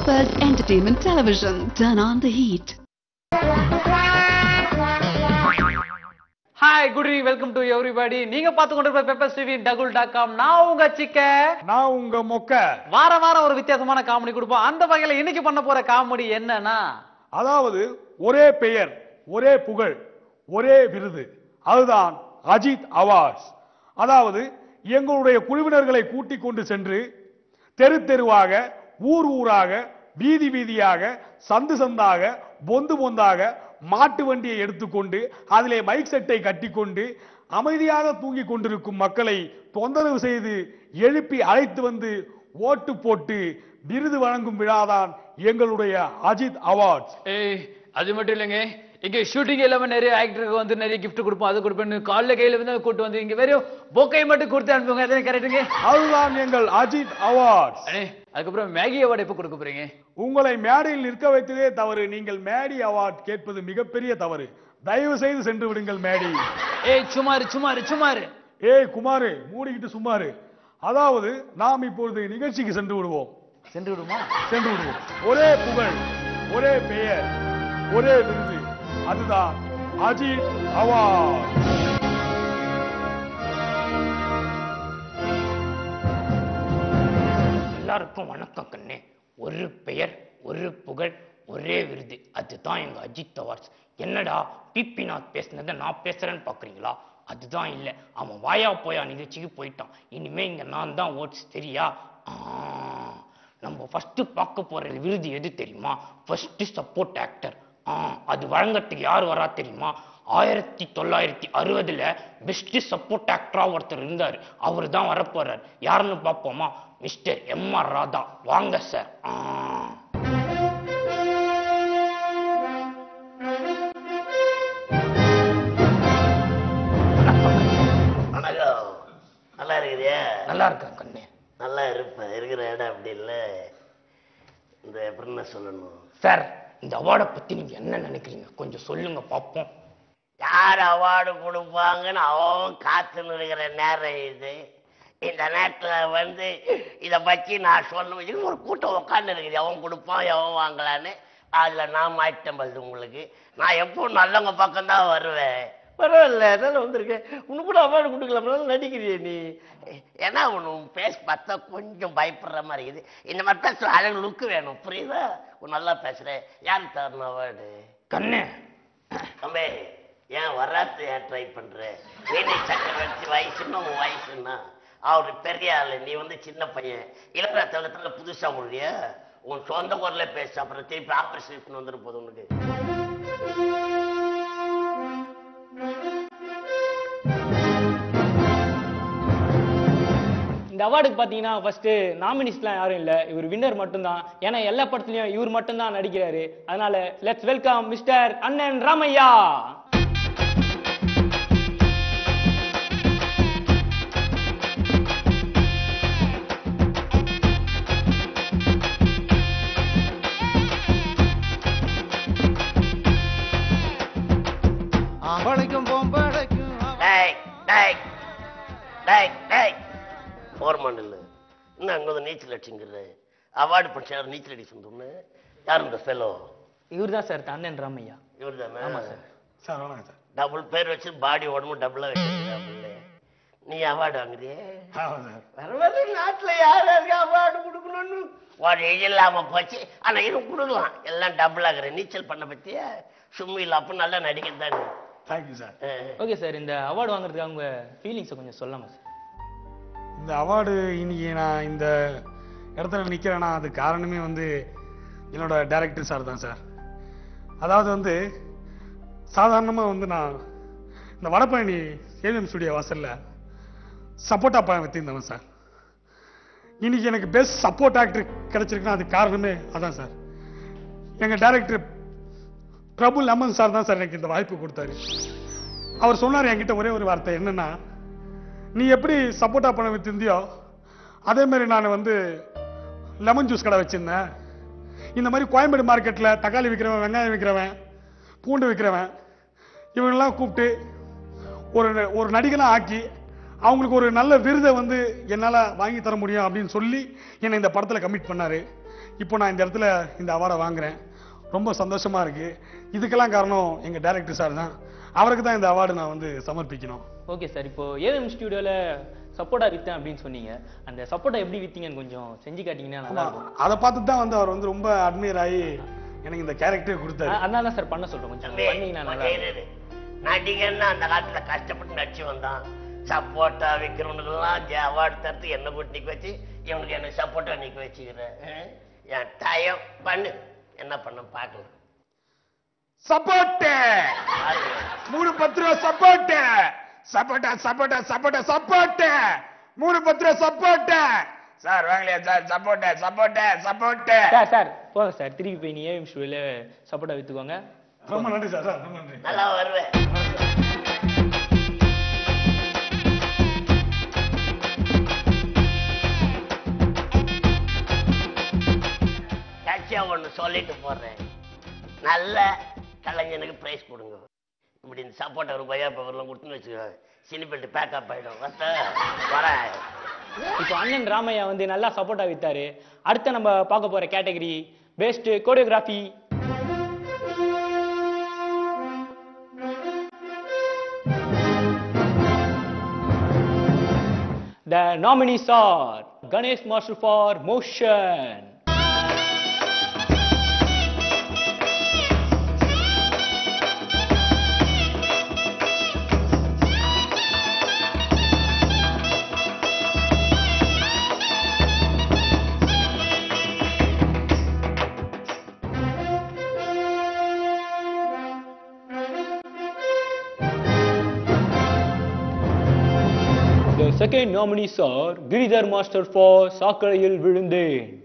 Peppers Entertainment Television. Turn on the heat. Hi good evening welcome to everybody நீங்க பார்த்து கொண்டிருக்கிற Peppers TV டகுல் dot com நான் உங்க சிக்க நான் உங்க மொக்க வார வாரம் ஒரு வித்தியாசமான காமெடி கொடுப்போம் அந்த வகையில இன்னைக்கு பண்ண போற காமெடி என்னன்னா அதாவது ஒரே பெயர் ஒரே புகழ் ஒரே விருது அதுதான் அஜித் அவார்ட்ஸ் அதாவது எங்களுடைய குழுவினர்களை கூட்டிக் கொண்டு சென்று தெரு தெருவாக ஊர் ஊராக வீதி வீதியாக சந்து சந்தாக பொந்து பொந்தாக மாட்டு வண்டியை எடுத்துக்கொண்டு அதிலே மைக் செட்டை கட்டிக்கொண்டு அமைதியாக தூங்கிக் கொண்டிருக்கும் மக்களை தொந்தரவு செய்து எழுப்பி அழைத்து வந்து ஓட்டு போட்டு விருது வழங்கும் விழாதான் எங்களுடைய அஜித் அவார்ட்ஸ் ஏய் அது மட்டும் இல்லைங்க இங்க ஷூட்டிங் எல்லாமே நிறைய ஆக்டருக்கு வந்து நிறைய gift கொடுப்போம் அது கொடுப்பேன் காலைல கையில வந்து கூட்டு வந்து இங்க வெறும் பொக்கை மட்டும் கொடுத்து அனுப்புங்க அதான் கரெக்டுங்க அதுதான் எங்கள் அஜித் அவார்ட்ஸ் அண்ணே அதுக்கப்புறம் மேகி அவார்டு எப்போ கொடுக்க போறீங்க உங்களை மேடையில் நிற்க வைத்ததே தவறு நீங்கள் மேடி அவார்ட் கேட்பது மிகப்பெரிய தவறு தயவு செய்து சென்று விடுங்கள் மேடி ஏய் சுமாரு சுமாரு சுமாரு ஏய் குமாரு மூடிக்கிட்டு சும்மாரு அதாவது நாம் இப்பொழுது நிகழ்ச்சிக்கு சென்று விடுவோம் சென்று விடுமா சென்று விடுவோம் ஒரே புகழ் ஒரே பெயர் ஒரே விருது அதுதான் அஜித் அவார்ட் எல்லாருக்கும் வணக்கம் கண்ணே ஒரு பெயர் ஒரு புகழ் ஒரே விருது அதுதான் எங்க அஜித் அவார்ட்ஸ் என்னடா பிபி நாத் பேசுனதை நான் பேசுறேன்னு பாக்குறீங்களா அதுதான் இல்ல அவன் வாயா போயா நிகழ்ச்சிக்கு போயிட்டான் இனிமே இங்க நான் தான் ஓட்ஸ் தெரியா ஆ, நம்ம ஃபர்ஸ்ட் பார்க்க போற விருது எது தெரியுமா ஃபர்ஸ்ட் சப்போர்ட் ஆக்டர் அது வழங்கறதுக்கு யார் வரா தெரியுமா ஆயிரத்தி தொள்ளாயிரத்தி அறுபதுல பெஸ்ட் சப்போர்ட் ஆக்டரா ஒருத்தர் இருந்தார் அவர் தான் வரப்போறார் யாருன்னு பார்ப்போமா மிஸ்டர் எம் ஆர் ராதா வாங்க சார் வணக்கம் நல்லா இருக்கிறியா நல்லா இருக்கேன் கண்ணே நல்லா இருப்பேன் இருக்கிற இடம் அப்படி இல்லை இந்த எப்படி என்ன சொல்லணும் சார் இந்த அவார்டை பத்தி நீங்க என்ன நினைக்கிறீங்க கொஞ்சம் சொல்லுங்க பார்ப்போம் யார் அவார்டு கொடுப்பாங்கன்னு அவன் காத்துன்னு இருக்கிற நேரம் இது இந்த நேரத்தில் வந்து இதை பற்றி நான் சொல்ல வச்சு ஒரு கூட்டம் உட்காந்து இருக்குது எவன் கொடுப்பான் எவன் வாங்கலான்னு அதில் நான் மாட்டேன் பல்து உங்களுக்கு நான் எப்போ நல்லவங்க பக்கம் தான் வருவேன் பரவாயில்ல அதனால வந்திருக்கேன் உனக்கு கூட அவார்டு கொடுக்கலாம்னாலும் நடிக்கிறியே நீ ஏன்னா உன் பேச பார்த்தா கொஞ்சம் பயப்படுற மாதிரி இருக்குது இந்த மாதிரி பேசுற அழகு லுக்கு வேணும் புரியுதா உன் நல்லா பேசுகிறேன் யாருக்கு தரணும் அவார்டு கண்ணே தம்பி ஏன் வராத்து ஏன் ட்ரை பண்ற வீணை சக்கரவர்த்தி வயசுன்னா உன் வயசுன்னா அவர் பெரிய ஆளு நீ வந்து சின்ன பையன் இளர தளத்துல புதுசா முடிய உன் சொந்த குரல்ல பேச அப்புறம் திருப்பி ஆபரேஷன் வந்துரு போது உனக்கு இந்த அவார்டுக்கு பார்த்தீங்கன்னா ஃபர்ஸ்ட் நாமினிஸ்ட்லாம் யாரும் இல்லை இவர் வின்னர் மட்டும்தான் ஏன்னா எல்லா படத்துலையும் இவர் மட்டும்தான் நடிக்கிறாரு அதனால லெட்ஸ் வெல்கம் மிஸ்டர் அண்ணன் ராமையா டேய் டேய் டேய் டேய் ஃபோர்மன் இல்லை இன்னும் அங்கே வந்து நீச்சல் அடிச்சுங்கிறது அவார்டு படிச்ச யார் நீச்சல் அடி சொந்தோம்னு யார் இந்த ஃபெலோ இவர் தான் சார் அண்ணன் ராமையா இவர் தானே ஆமா சார். சார் வணக்கம் சார் டபுள் பேர் வச்சு பாடி உடம்பு டபுளா வச்சிருக்காப்புல நீ அவார்டு வாங்குறியே ஆமாம் சார் பரவாயில்ல நாட்டுல யார் யாருக்கு அவார்டு கொடுக்கணும்னு ஒரு இது இல்லாம போச்சு ஆனா இது கொடுக்கலாம் எல்லாம் டபுள் ஆகுற நீச்சல் பண்ண பத்தியா சும்மியில் அப்ப நல்லா நடிக்கிறது தானே தேங்க்யூ சார் ஓகே சார் இந்த அவார்டு வாங்குறதுக்கு அவங்க ஃபீலிங்ஸை கொஞ்சம் சொல்லாமா சார் இந்த அவார்டு இன்னைக்கு நான் இந்த இடத்துல நிற்கிறேன்னா அது காரணமே வந்து என்னோட டைரக்டர் சார் தான் சார் அதாவது வந்து சாதாரணமாக வந்து நான் இந்த வடபழனி ஏவிஎம் ஸ்டுடியோ வாசல்ல சப்போட்டா பழம் வித்திருந்தவன் சார் இன்னைக்கு எனக்கு பெஸ்ட் சப்போர்ட் ஆக்டர் கிடைச்சிருக்குன்னா அது காரணமே அதான் சார் எங்கள் டைரக்டர் பிரபு லெமன் சார் தான் சார் எனக்கு இந்த வாய்ப்பு கொடுத்தாரு அவர் சொன்னார் என்கிட்ட ஒரே ஒரு வார்த்தை என்னன்னா நீ எப்படி சப்போட்டா பழம் வித்திருந்தியோ அதே மாதிரி நான் வந்து லெமன் ஜூஸ் கடை வச்சிருந்தேன் இந்த மாதிரி கோயம்பேடு மார்க்கெட்டில் தக்காளி விற்கிறவன் வெங்காயம் விற்கிறவன் பூண்டு விற்கிறவன் இவங்கெல்லாம் கூப்பிட்டு ஒரு ஒரு நடிகனாக ஆக்கி அவங்களுக்கு ஒரு நல்ல விருதை வந்து என்னால் வாங்கி தர முடியும் அப்படின்னு சொல்லி என்னை இந்த படத்தில் கமிட் பண்ணாரு இப்போ நான் இந்த இடத்துல இந்த அவார்டை வாங்குறேன் ரொம்ப சந்தோஷமா இருக்கு இதுக்கெல்லாம் காரணம் எங்க டைரக்டர் சார் தான் அவருக்கு தான் இந்த அவார்டு நான் வந்து சமர்ப்பிக்கணும் ஓகே சார் இப்போ ஏஎம் ஸ்டுடியோல சப்போர்ட்டா வித்தேன் அப்படின்னு சொன்னீங்க அந்த சப்போர்ட்டா எப்படி வித்தீங்கன்னு கொஞ்சம் செஞ்சு காட்டிங்கன்னா நல்லா இருக்கும் அதை பார்த்துட்டு தான் வந்து அவர் வந்து ரொம்ப அட்மையர் ஆகி எனக்கு இந்த கேரக்டரே கொடுத்தாரு அ- அதனால தான் சார் பண்ண சொல்றேன் கொஞ்சம் தம்பி, பண்ணீங்கன்னா நல்லா கொஞ்சம் இருக்கும் இரு, இரு. நடிகன்னா அந்த காலத்துல கஷ்டப்பட்டு நடிச்சு வந்தான் சப்போர்ட்டா விற்கிறவனுக்கெல்லாம் அவார்டு தரத்து என்ன கூட்டி நிக்க வச்சு இவனுக்கு என்ன சப்போர்ட்டா நிக்க வச்சுக்கிறேன் என் டயம் பண்ணு என்ன பண்ண பார்க்கலாம் சப்போர்ட் பாருங்க. மூணு பத்து ரூபா சப்போர்ட் சப்போட்டா சப்போட்டா சப்போட்டா சப்போர்ட் மூணு பத்து ரூபா சப்போர்ட் சார் வாங்கலையா sir support support support sir sir போங்க சார் திருப்பி போய் நீ ஏஎம் ஸ்டுடியோல சப்போர்ட்டா வித்துக்கோங்க ரொம்ப நன்றி சார் சார் ரொம்ப நன்றி நல்லா வருவேன் கட்சியா ஒண்ணு சொல்லிட்டு போறேன் நல்ல கலைஞனுக்கு பிரைஸ் கொடுங்க இப்படி இந்த சப்போர்ட் ஒரு பையா பவர்லாம் கொடுத்துன்னு வச்சுக்கோ சினிபெல்ட் பேக்கப் ஆயிடும் வத்த வரேன் இப்போ அண்ணன் ராமையா வந்து நல்லா சப்போர்ட்டா வித்தாரு அடுத்து நம்ம பார்க்க போற category best choreography The nominees are Ganesh Master for Motion, The second nominees are Giridhar Master for Sakayil Vilundhen.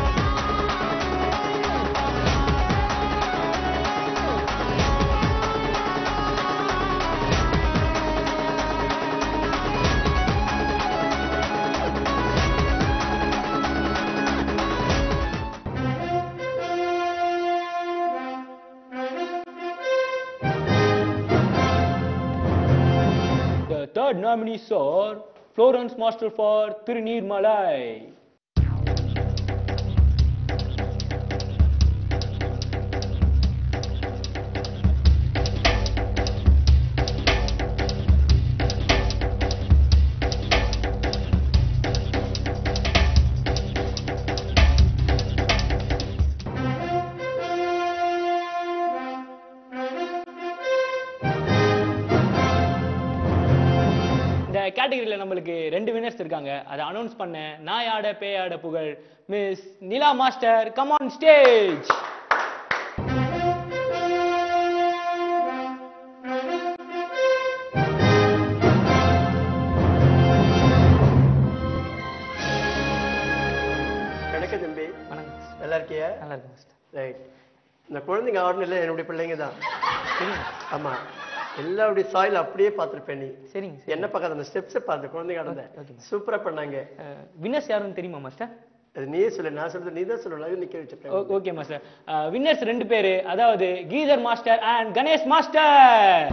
The third nominees are Florence Master for Tirunir Malai. இந்த கேட்டகரியில நம்மளுக்கு ரெண்டு வினர்ஸ் இருக்காங்க அதை அனௌன்ஸ் பண்ண நாயாட பேயாட புகழ் miss Nila master come on stage வணக்கம் தம்பி வணக்கம் நல்லா இருக்கியா நல்லா இருக்கு மாஸ்டர் ரைட் இந்த குழந்தைங்க ஆடணும் என்னுடைய பிள்ளைங்க தான் சரிங்க ஆமா எல்லாருடைய சாயில் அப்படியே பார்த்துருப்பேன் நீ சரிங்க சார் என்ன பார்க்காத அந்த ஸ்டெப்ஸை பார்த்து குழந்தைங்க ஆடுந்த Okay, okay. சூப்பரா பண்ணாங்க வின்னர்ஸ் யாருன்னு தெரியுமா மாஸ்டர் அது நீயே சொல்லு நான் சொல்றது நீ தான் சொல்லணும் அது நிக்க வச்சிருக்கேன் ஓகே மாஸ்டர் வின்னர்ஸ் ரெண்டு பேரு அதாவது கீதர் மாஸ்டர் அண்ட் கணேஷ் மாஸ்டர்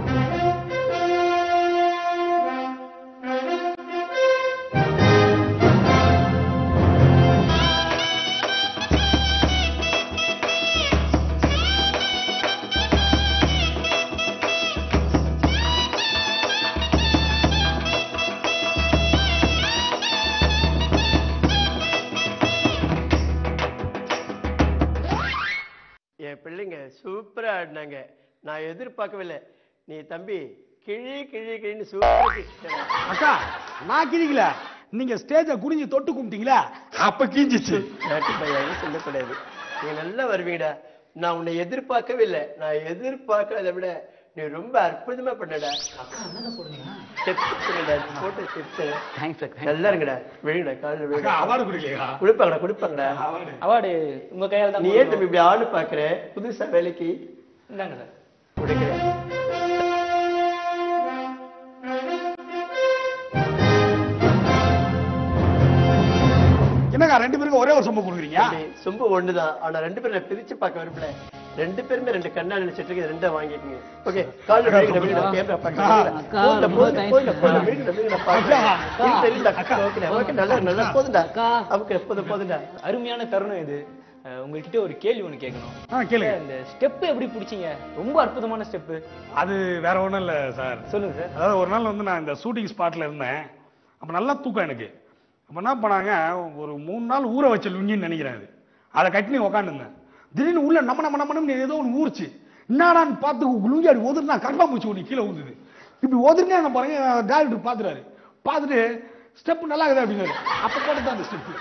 என் பிள்ளைங்க சூப்பரா ஆடினாங்க நான் எதிர்பார்க்கவே இல்லை நீ தம்பி கிழி கிழி கிழின்னு சூப்பரா அக்கா நான் கிழிக்கல நீங்க ஸ்டேஜை குனிஞ்சு தொட்டு கும்பிட்டீங்களா அப்ப கிழிஞ்சிச்சு நாட்டு பையன் சொல்லக்கூடாது நீங்க நல்லா வருவீங்கடா நான் உன்னை எதிர்பார்க்கவே இல்லை நான் எதிர்பார்க்கறதை விட நீ ரொம்ப அற்புதமா பண்ணடா ஸ்டெப்ஸ் பண்ணுடா போட்ட ஸ்டெப்ஸ் நல்லா இருங்கடா விழுங்கடா காலில் அக்கா விழுங்க அவார்டு கொடுக்கலையா கொடுப்பாங்கடா கொடுப்பாங்கடா அவார்டு உங்க கையால தான் நீ ஏன் தம்பி இப்படி ஆளு பாக்குற புதுசா வேலைக்கு இந்தாங்க சார் கொடுக்குறேன் என்னக்கா ரெண்டு பேருக்கும் ஒரே ஒரு சம்பவம் கொடுக்குறீங்க தம்பி, சொம்பு ஒண்ணுதான் ஆனா ரெண்டு பேரும் பிரிச்சு பார்க்க விரும்பல ரெண்டு பேருமே ரெண்டு கண்ணா நினைச்சிட்டு இருக்கு ரெண்டா வாங்கிக்கங்க ஓகே கால் விடுங்க விடுங்க கேமரா பாக்க போதுடா போதுடா போதுடா போதுடா விடுங்க விடுங்க பாக்க இது தெரியல ஓகே ஓகே நல்லா நல்லா போதுடா ஓகே போதும் போதுடா அருமையான தருணம் இது அஹ், உங்ககிட்ட ஒரு கேள்வி ஒண்ணு கேட்கணும் ஆ கேளுங்க இந்த ஸ்டெப் எப்படி பிடிச்சீங்க ரொம்ப அற்புதமான ஸ்டெப் அது வேற ஒண்ணும் இல்ல சார் சொல்லுங்க சார் அதாவது ஒரு நாள் வந்து நான் இந்த ஷூட்டிங் ஸ்பாட்ல இருந்தேன் அப்ப நல்லா தூக்கம் எனக்கு அப்ப என்ன பண்ணாங்க ஒரு மூணு நாள் ஊற வச்ச லுங்கின்னு நினைக்கிறேன் அது அதை கட்டி உக்காந்துருந்தேன் திடீர்னு உள்ள நம்ம நம்ம நம்ம ஏதோ ஒன்று ஊறிச்சு என்னடான்னு பார்த்து லுங்கி அப்படி ஒதுனா கர்ப்பா மூச்சு ஒன்று கீழே ஊதுது இப்படி ஒதுங்க நான் பாருங்க டேரக்டர் பார்த்துறாரு பார்த்துட்டு ஸ்டெப் நல்லா இருக்குது அப்படின்னாரு அப்ப போட்டு அந்த ஸ்டெப்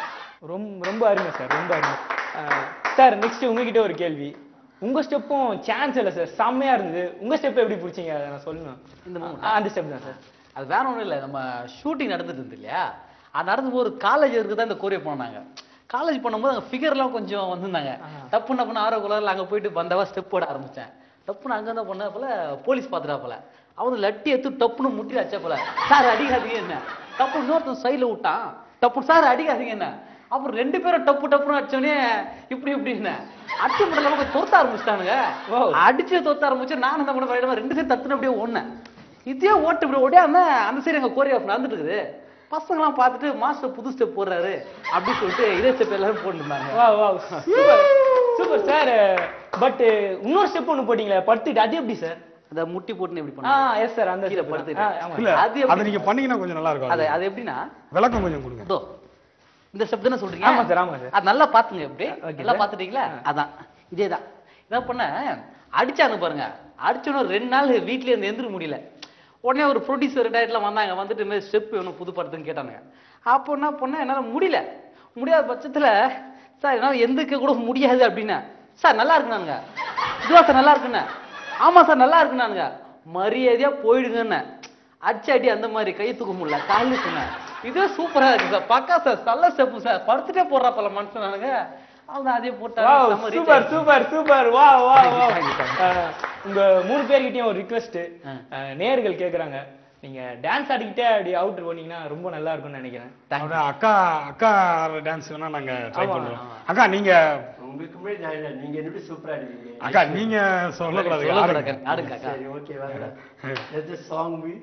ரொம்ப ரொம்ப அருமை சார் ரொம்ப அருமை அஹ், சார் நெக்ஸ்ட் உங்ககிட்ட ஒரு கேள்வி உங்க ஸ்டெப்பும் சான்ஸ் இல்லை சார் செம்மையா இருந்தது உங்க ஸ்டெப் எப்படி பிடிச்சீங்க அதை நான் சொல்லணும் இந்த moment ஆ, அந்த ஸ்டெப் தான் சார் அது வேற ஒண்ணும் இல்ல நம்ம ஷூட்டிங் நடந்துட்டு இருந்து இல்லையா அது நடந்து ஒரு காலேஜ் இருக்கு தான் இந்த கோரியோ போனாங்க காலேஜ் பண்ணும்போது அங்க ஃபிகர்லாம் கொஞ்சம் வந்திருந்தாங்க டப்பு டப்புன்னு ஆரோ குளர்ல அங்க போயிட்டு பந்தவா ஸ்டெப் போட ஆரம்பிச்சேன் டப்புன்னு அங்க என்ன பண்ண போல போலீஸ் பாத்துட்டா போல அவன் லட்டி எடுத்து டப்புன்னு முட்டி அச்சா போல சார் அடிக்காதீங்க என்ன டப்பு இன்னொருத்தன் சைடுல விட்டான் டப்பு சார் அடிக்காதீங்க என்ன அப்புறம் ரெண்டு பேரும் டப்பு டப்புன்னு அடிச்சோடனே இப்படி இப்படி என்ன அடிச்சு முடியல நமக்கு தொத்த ஆரம்பிச்சிட்டானுங்க அடிச்சு தொத்த ஆரம்பிச்சு நான் என்ன பண்ண போயிடுவேன் ரெண்டு சைடு தத்துன்னு அப்படியே ஓடினேன் இதே ஓட்டு இப்படி ஓடியாம அந்த சைடு எங்க கோரியோகிராஃப் நடந்துட்டு இருக்குது பசங்களாம் பார்த்துட்டு மாஸ்டர் புது ஸ்டெப் போடுறாரு அப்படின்னு சொல்லிட்டு இதே ஸ்டெப் எல்லாரும் போட்டுருந்தாங்க வா வா சூப்பர் சூப்பர் சார் பட் இன்னொரு ஸ்டெப் ஒன்று போட்டீங்களே படுத்துட்டு அது எப்படி சார் அந்த முட்டி போட்டுன்னு எப்படி ஆ பண்ணாங்க எஸ் சார் அந்த கீழே step தான். படுத்துட்டு. ஆ, ஆமா. இல்ல அது எப்படி- அதை நீங்க பண்ணீங்கன்னா கொஞ்சம் நல்லா இருக்கும் அது அது. அது எப்படின்னா விளக்கம் கொஞ்சம் கொடுங்க இதோ இந்த ஸ்டெப் தானே சொல்றீங்க ஆமா சார், ஆமா சார். அது நல்லா பாத்துங்க எப்படி Okay, நல்லா sir. பாத்துட்டீங்களா அதான் இதேதான் என்ன பண்ண அடிச்சாங்க பாருங்க அடிச்சோன்னு ரெண்டு நாள் வீட்லயே இருந்து எந்திர முடியல உடனே ஒரு ப்ரொடியூசர் டயட்லாம் வந்தாங்க வந்துட்டு இந்த ஸ்டெப் வேணும் புது படத்துன்னு கேட்டாங்க அப்போ என்ன பண்ண என்னால முடியல முடியாத பட்சத்துல சார் என்னால எந்திரிக்க கூட முடியாது அப்படின்னா சார் நல்லா இருக்குனானுங்க இதுவா சார் நல்லா இருக்குன்னு ஆமா சார் நல்லா இருக்குனானுங்க மரியாதையா போயிடுங்கன்னு அடிச்ச அடி அந்த மாதிரி கை தூக்க முடியல காலு சொன்னேன் இதே சூப்பரா இருக்கு சார் பக்கா சார் நல்ல ஸ்டெப் சார் படுத்துட்டே போடுறா பல மனுஷனானுங்க அவங்க அதே வாவ் போட்டாங்க சூப்பர் சூப்பர் சூப்பர் வா வா வா Thank you, thank you. உங்க மூணு பேர்கிட்டயும் ஒரு ரிக்வெஸ்ட் நேயர்கள் கேக்குறாங்க நீங்க டான்ஸ் ஆடிக்கிட்டே அப்படி அவுட் போனீங்கன்னா ரொம்ப நல்லா இருக்கும்னு நினைக்கிறேன் அவரோட அக்கா அக்கா டான்ஸ் வேணா நாங்க ட்ரை ஆமா, பண்றோம் அக்கா நீங்க உங்களுக்கு முன்னாடி நான் இல்லை நீங்க என்ன சூப்பரா ஆடுவீங்க அக்கா நீங்க சொல்லக்கூடாது ஆடுங்க. ஆடுங்க அக்கா சரி ஓகே வாங்க எது சாங் வி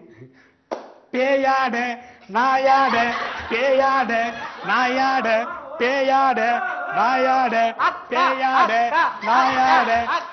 பேயாட நாயாட பேயாட நாயாட பேயாட நாயாட பேயாட நாயாட